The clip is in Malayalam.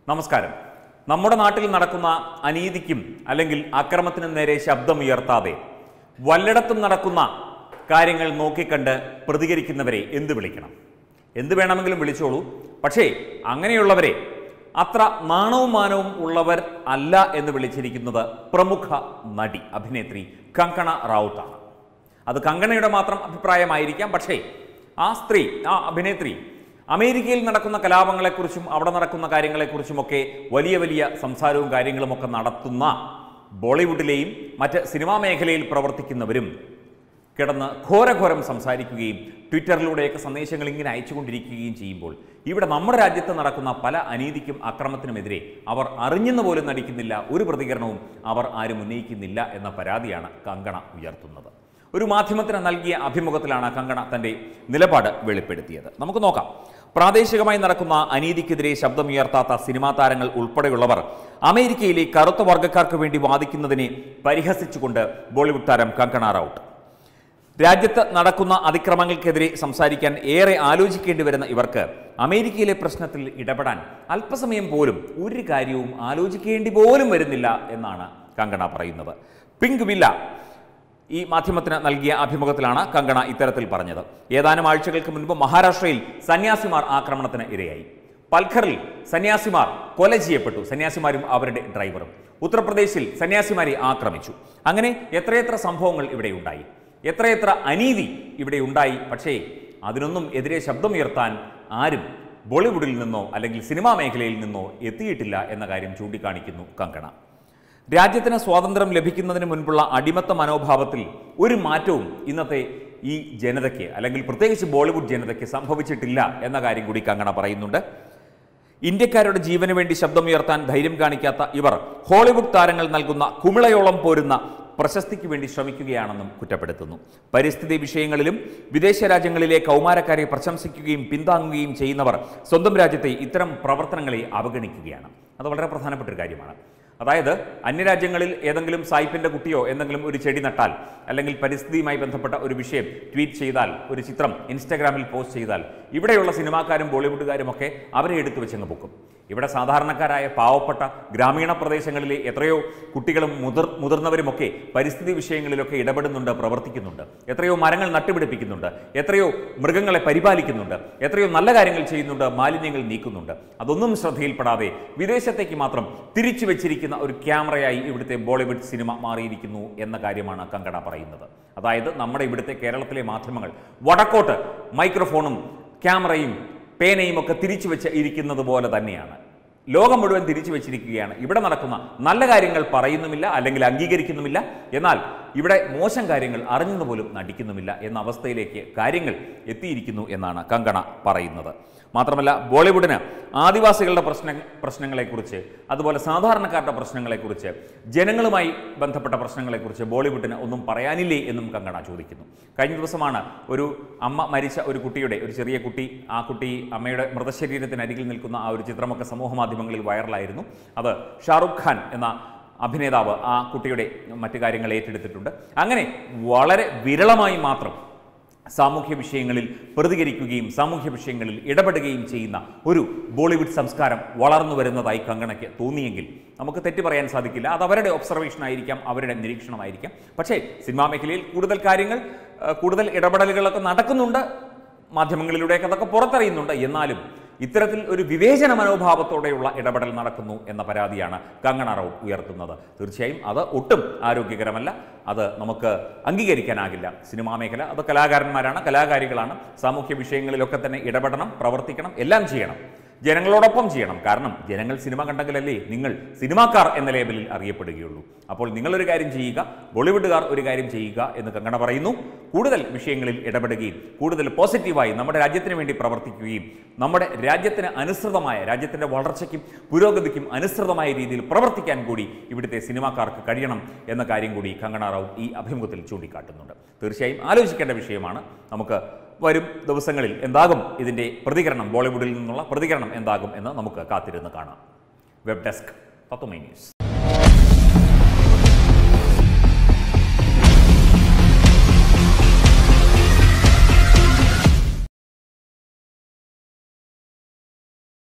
നമസ്കാരം നമ്മുടെ നാട്ടിൽ നടക്കുന്ന അനീതിക്കും അല്ലെങ്കിൽ അക്രമത്തിനും നേരെ ശബ്ദമുയർത്താതെ വല്ലയിടത്തും നടക്കുന്ന കാര്യങ്ങൾ നോക്കിക്കണ്ട് പ്രതികരിക്കുന്നവരെ എന്ത് വിളിക്കണം എന്ത് വേണമെങ്കിലും വിളിച്ചോളൂ പക്ഷേ അങ്ങനെയുള്ളവരെ അത്ര നാണവും മാനവും ഉള്ളവർ അല്ല എന്ന് വിളിച്ചിരിക്കുന്നത് പ്രമുഖ നടി അഭിനേത്രി കങ്കണ റാവുത്താണ് അത് കങ്കണയുടെ മാത്രം അഭിപ്രായമായിരിക്കാം പക്ഷേ ആ സ്ത്രീ ആ അഭിനേത്രി അമേരിക്കയിൽ നടക്കുന്ന കലാപങ്ങളെക്കുറിച്ചും അവിടെ നടക്കുന്ന കാര്യങ്ങളെക്കുറിച്ചുമൊക്കെ വലിയ വലിയ സംസാരവും കാര്യങ്ങളുമൊക്കെ നടത്തുന്ന ബോളിവുഡിലെയും മറ്റ് സിനിമാ മേഖലയിൽ പ്രവർത്തിക്കുന്നവരും കിടന്ന് ഘോരഘോരം സംസാരിക്കുകയും ട്വിറ്ററിലൂടെയൊക്കെ സന്ദേശങ്ങൾ ഇങ്ങനെ അയച്ചുകൊണ്ടിരിക്കുകയും ചെയ്യുമ്പോൾ ഇവിടെ നമ്മുടെ രാജ്യത്ത് നടക്കുന്ന പല അനീതിക്കും അക്രമത്തിനുമെതിരെ അവർ അറിഞ്ഞെന്ന് പോലും നടിക്കുന്നില്ല ഒരു പ്രതികരണവും അവർ ആരും ഉന്നയിക്കുന്നില്ല എന്ന പരാതിയാണ് കങ്കണ ഉയർത്തുന്നത് ഒരു മാധ്യമത്തിന് നൽകിയ അഭിമുഖത്തിലാണ് കങ്കണ തന്റെ നിലപാട് വെളിപ്പെടുത്തിയത് നമുക്ക് നോക്കാം പ്രാദേശികമായി നടക്കുന്ന അനീതിക്കെതിരെ ശബ്ദമുയർത്താത്ത സിനിമാ താരങ്ങൾ ഉൾപ്പെടെയുള്ളവർ അമേരിക്കയിലെ കറുത്ത വർഗ്ഗക്കാർക്ക് വേണ്ടി വാദിക്കുന്നതിനെ പരിഹസിച്ചുകൊണ്ട് ബോളിവുഡ് താരം കങ്കണ റൌട്ട് രാജ്യത്ത് നടക്കുന്ന അതിക്രമങ്ങൾക്കെതിരെ സംസാരിക്കാൻ ഏറെ ആലോചിക്കേണ്ടി വരുന്ന ഇവർക്ക് അമേരിക്കയിലെ പ്രശ്നത്തിൽ ഇടപെടാൻ അല്പസമയം പോലും ഒരു കാര്യവും ആലോചിക്കേണ്ടി പോലും വരുന്നില്ല എന്നാണ് കങ്കണ പറയുന്നത് പിങ്ക് വില്ല ഈ മാധ്യമത്തിന് നൽകിയ അഭിമുഖത്തിലാണ് കങ്കണ ഇത്തരത്തിൽ പറഞ്ഞത് ഏതാനും ആഴ്ചകൾക്ക് മുൻപ് മഹാരാഷ്ട്രയിൽ സന്യാസിമാർ ആക്രമണത്തിന് ഇരയായി പൽഖറിൽ സന്യാസിമാർ കൊല ചെയ്യപ്പെട്ടു സന്യാസിമാരും അവരുടെ ഡ്രൈവറും ഉത്തർപ്രദേശിൽ സന്യാസിമാരെ ആക്രമിച്ചു അങ്ങനെ എത്രയെത്ര സംഭവങ്ങൾ ഇവിടെ ഉണ്ടായി എത്രയെത്ര അനീതി ഇവിടെ ഉണ്ടായി പക്ഷേ അതിനൊന്നും എതിരെ ശബ്ദമുയർത്താൻ ആരും ബോളിവുഡിൽ നിന്നോ അല്ലെങ്കിൽ സിനിമാ മേഖലയിൽ നിന്നോ എത്തിയിട്ടില്ല എന്ന കാര്യം ചൂണ്ടിക്കാണിക്കുന്നു കങ്കണ രാജ്യത്തിന് സ്വാതന്ത്ര്യം ലഭിക്കുന്നതിന് മുൻപുള്ള അടിമത്ത മനോഭാവത്തിൽ ഒരു മാറ്റവും ഇന്നത്തെ ഈ ജനതയ്ക്ക് അല്ലെങ്കിൽ പ്രത്യേകിച്ച് ബോളിവുഡ് ജനതയ്ക്ക് സംഭവിച്ചിട്ടില്ല എന്ന കാര്യം കൂടി കങ്കണ പറയുന്നുണ്ട് ഇന്ത്യക്കാരുടെ ജീവന് വേണ്ടി ശബ്ദമുയർത്താൻ ധൈര്യം കാണിക്കാത്ത ഇവർ ഹോളിവുഡ് താരങ്ങൾ നൽകുന്ന കുമിളയോളം പോരുന്ന പ്രശസ്തിക്ക് വേണ്ടി ശ്രമിക്കുകയാണെന്നും കുറ്റപ്പെടുത്തുന്നു പരിസ്ഥിതി വിഷയങ്ങളിലും വിദേശ രാജ്യങ്ങളിലെ കൗമാരക്കാരെ പ്രശംസിക്കുകയും പിന്താങ്ങുകയും ചെയ്യുന്നവർ സ്വന്തം രാജ്യത്തെ ഇത്തരം പ്രവർത്തനങ്ങളെ അവഗണിക്കുകയാണ് അത് വളരെ പ്രധാനപ്പെട്ട ഒരു കാര്യമാണ് അതായത് അന്യരാജ്യങ്ങളിൽ ഏതെങ്കിലും സായിപ്പിൻ്റെ കുട്ടിയോ എന്തെങ്കിലും ഒരു ചെടി നട്ടാൽ അല്ലെങ്കിൽ പരിസ്ഥിതിയുമായി ബന്ധപ്പെട്ട ഒരു വിഷയം ട്വീറ്റ് ചെയ്താൽ ഒരു ചിത്രം ഇൻസ്റ്റാഗ്രാമിൽ പോസ്റ്റ് ചെയ്താൽ ഇവിടെയുള്ള സിനിമാക്കാരും ബോളിവുഡുകാരും ഒക്കെ അവരെ എടുത്തു വെച്ചങ്ങ് പൊക്കും ഇവിടെ സാധാരണക്കാരായ പാവപ്പെട്ട ഗ്രാമീണ പ്രദേശങ്ങളിലെ എത്രയോ കുട്ടികളും മുതിർ മുതിർന്നവരുമൊക്കെ പരിസ്ഥിതി വിഷയങ്ങളിലൊക്കെ ഇടപെടുന്നുണ്ട് പ്രവർത്തിക്കുന്നുണ്ട് എത്രയോ മരങ്ങൾ നട്ടുപിടിപ്പിക്കുന്നുണ്ട് എത്രയോ മൃഗങ്ങളെ പരിപാലിക്കുന്നുണ്ട് എത്രയോ നല്ല കാര്യങ്ങൾ ചെയ്യുന്നുണ്ട് മാലിന്യങ്ങൾ നീക്കുന്നുണ്ട് അതൊന്നും ശ്രദ്ധയിൽപ്പെടാതെ വിദേശത്തേക്ക് മാത്രം തിരിച്ചു വെച്ചിരിക്കുന്ന ഒരു ക്യാമറയായി ഇവിടുത്തെ ബോളിവുഡ് സിനിമ മാറിയിരിക്കുന്നു എന്ന കാര്യമാണ് കങ്കണ പറയുന്നത് അതായത് നമ്മുടെ ഇവിടുത്തെ കേരളത്തിലെ മാധ്യമങ്ങൾ വടക്കോട്ട് മൈക്രോഫോണും ക്യാമറയും പേനയും ഒക്കെ തിരിച്ചു വെച്ച് ഇരിക്കുന്നത് പോലെ തന്നെയാണ് ലോകം മുഴുവൻ തിരിച്ചു വെച്ചിരിക്കുകയാണ് ഇവിടെ നടക്കുന്ന നല്ല കാര്യങ്ങൾ പറയുന്നുമില്ല അല്ലെങ്കിൽ അംഗീകരിക്കുന്നുമില്ല എന്നാൽ ഇവിടെ മോശം കാര്യങ്ങൾ അറിഞ്ഞെന്ന് പോലും നടിക്കുന്നുമില്ല എന്ന അവസ്ഥയിലേക്ക് കാര്യങ്ങൾ എത്തിയിരിക്കുന്നു എന്നാണ് കങ്കണ പറയുന്നത് മാത്രമല്ല ബോളിവുഡിന് ആദിവാസികളുടെ പ്രശ്ന പ്രശ്നങ്ങളെക്കുറിച്ച് അതുപോലെ സാധാരണക്കാരുടെ പ്രശ്നങ്ങളെക്കുറിച്ച് ജനങ്ങളുമായി ബന്ധപ്പെട്ട പ്രശ്നങ്ങളെക്കുറിച്ച് ബോളിവുഡിന് ഒന്നും പറയാനില്ലേ എന്നും കങ്കണ ചോദിക്കുന്നു കഴിഞ്ഞ ദിവസമാണ് ഒരു അമ്മ മരിച്ച ഒരു കുട്ടിയുടെ ഒരു ചെറിയ കുട്ടി ആ കുട്ടി അമ്മയുടെ മൃതശരീരത്തിനരികിൽ നിൽക്കുന്ന ആ ഒരു ചിത്രമൊക്കെ സമൂഹ മാധ്യമങ്ങളിൽ വൈറലായിരുന്നു അത് ഷാറുഖ് ഖാൻ എന്ന അഭിനേതാവ് ആ കുട്ടിയുടെ മറ്റു കാര്യങ്ങൾ ഏറ്റെടുത്തിട്ടുണ്ട് അങ്ങനെ വളരെ വിരളമായി മാത്രം സാമൂഹ്യ വിഷയങ്ങളിൽ പ്രതികരിക്കുകയും സാമൂഹ്യ വിഷയങ്ങളിൽ ഇടപെടുകയും ചെയ്യുന്ന ഒരു ബോളിവുഡ് സംസ്കാരം വളർന്നു വരുന്നതായി കങ്കണയ്ക്ക് തോന്നിയെങ്കിൽ നമുക്ക് തെറ്റ് പറയാൻ സാധിക്കില്ല അത് അവരുടെ ഒബ്സർവേഷൻ ആയിരിക്കാം അവരുടെ നിരീക്ഷണമായിരിക്കാം പക്ഷേ സിനിമാ മേഖലയിൽ കൂടുതൽ കാര്യങ്ങൾ ആ, കൂടുതൽ ഇടപെടലുകളൊക്കെ നടക്കുന്നുണ്ട് മാധ്യമങ്ങളിലൂടെയൊക്കെ അതൊക്കെ പുറത്തറിയുന്നുണ്ട് എന്നാലും ഇത്തരത്തിൽ ഒരു വിവേചന മനോഭാവത്തോടെയുള്ള ഇടപെടൽ നടക്കുന്നു എന്ന പരാതിയാണ് കങ്കണ റൌട്ട് ഉയർത്തുന്നത് തീർച്ചയായും അത് ഒട്ടും ആരോഗ്യകരമല്ല അത് നമുക്ക് അംഗീകരിക്കാനാകില്ല സിനിമാ മേഖല അത് കലാകാരന്മാരാണ് കലാകാരികളാണ് സാമൂഹ്യ വിഷയങ്ങളിലൊക്കെ തന്നെ ഇടപെടണം പ്രവർത്തിക്കണം എല്ലാം ചെയ്യണം ജനങ്ങളോടൊപ്പം ചെയ്യണം കാരണം ജനങ്ങൾ സിനിമ കണ്ടെങ്കിലല്ലേ നിങ്ങൾ സിനിമാക്കാർ എന്ന ലേബലിൽ അറിയപ്പെടുകയുള്ളൂ അപ്പോൾ നിങ്ങളൊരു കാര്യം ചെയ്യുക ബോളിവുഡുകാർ ഒരു കാര്യം ചെയ്യുക എന്ന് കങ്കണ പറയുന്നു കൂടുതൽ വിഷയങ്ങളിൽ ഇടപെടുകയും കൂടുതൽ പോസിറ്റീവായി നമ്മുടെ രാജ്യത്തിന് വേണ്ടി പ്രവർത്തിക്കുകയും നമ്മുടെ രാജ്യത്തിന് അനുസൃതമായ രാജ്യത്തിൻ്റെ വളർച്ചയ്ക്കും പുരോഗതിക്കും അനുസൃതമായ രീതിയിൽ പ്രവർത്തിക്കാൻ കൂടി ഇവിടുത്തെ സിനിമാക്കാർക്ക് കഴിയണം എന്ന കാര്യം കൂടി കങ്കണ റാവു ഈ അഭിമുഖത്തിൽ ചൂണ്ടിക്കാട്ടുന്നുണ്ട് തീർച്ചയായും ആലോചിക്കേണ്ട വിഷയമാണ് നമുക്ക് വരും ദിവസങ്ങളിൽ എന്താകും ഇതിൻ്റെ പ്രതികരണം ബോളിവുഡിൽ നിന്നുള്ള പ്രതികരണം എന്താകും എന്ന് നമുക്ക് കാത്തിരുന്ന് കാണാം വെബ് ഡെസ്ക് തത്വമൈ ന്യൂസ്